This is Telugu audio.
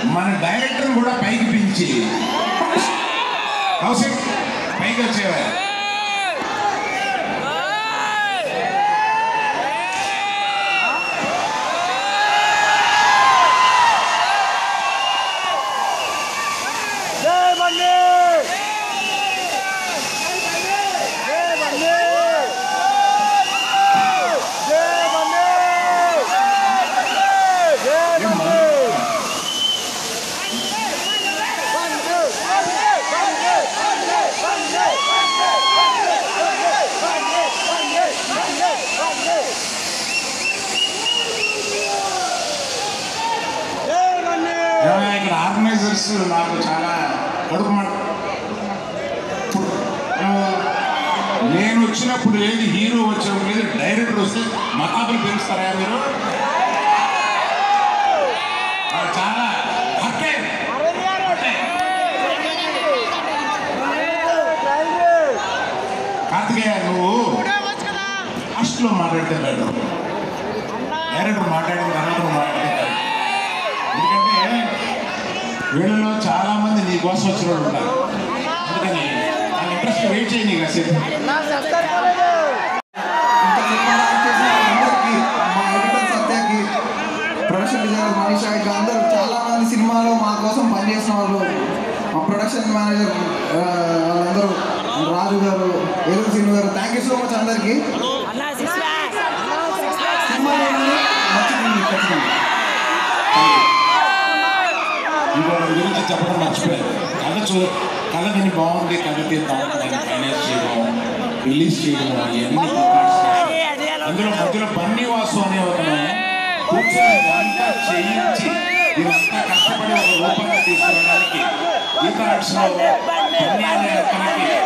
మన డైరెక్టర్ కూడా పైకి పిలిచి కౌశిక్ పైకి వచ్చేవా జై బండి జై బండి జై బండి జై బండి జై బండి ఏమయ్య, ఇక్కడ ఆర్గనైజర్స్ నాకు చాలా కడుపు మంట ఆ, నేను వచ్చినప్పుడు లేదు హీరో వచ్చినప్పుడు లేదు డైరెక్టర్ వస్తే మతాబులు పెంచుతారా మీరు ఆ, చాలా హక్కే హక్కే. కార్తికేయ నువ్వు లాస్ట్లో మాట్లాడితే బెటర్ డైరెక్టర్ మాట్లాడిన తర్వాత నువ్వు మాట్లాడితే better. ఎందుకంటే వీళ్ళలో చాలా మంది నీ కోసం వచ్చిన వాళ్ళు ఉంటారు అందుకని ఆ ఇంట్రెస్ట్ వెయిట్ చేయి నీకు అసలు ఇంత సినిమా యాక్ట్ చేసిన అందరికీ మా ఎడిటర్ సత్యకి ప్రొడక్షన్ డిజైనర్ మనీషాకి అందరూ చాలా మంది సినిమాలో మా కోసం పనిచేసిన వాళ్ళు మా ప్రొడక్షన్ మేనేజర్ ఆ, వాళ్ళందరూ Raju garu Eluru cinema garu thank you so much అందరికీ సినిమా నచ్చింది ఖచ్చితంగా ఇంకోటి గురించి చెప్పడం మర్చిపోయాను కథ చూ కథ విని బాగుంది కథ తీద్దాం దాన్ని ఫైనాన్స్ చేయడం రిలీజ్ చేయడం ఇవన్నీ ప్రిపేర్ చేశాను. అందులో మధ్యలో బన్నీ వాసు అనే ఒక కూర్చొని ఇదంతా చేయించి ఇదంతా కష్టపడి ఒక రూపంగా తీసుకురావడానికి గీతా ఆర్ట్స్లో బన్నీ అనే అతనికి